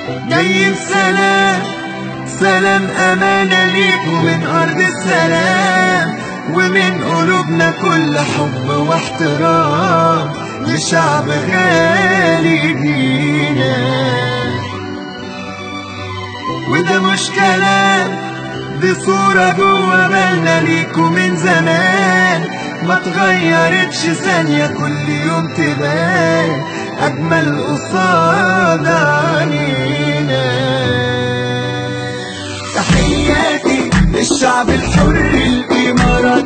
جاي بسلام سلام أمانة ليكوا من أرض السلام ومن قلوبنا كل حب واحترام لشعب غالي لينا وده مش كلام دي صورة جوا بالنا ليكوا من زمان ما تغيرتش ثانية كل يوم تبان أجمل قصاد علينا تحياتي للشعب الحر الإمارات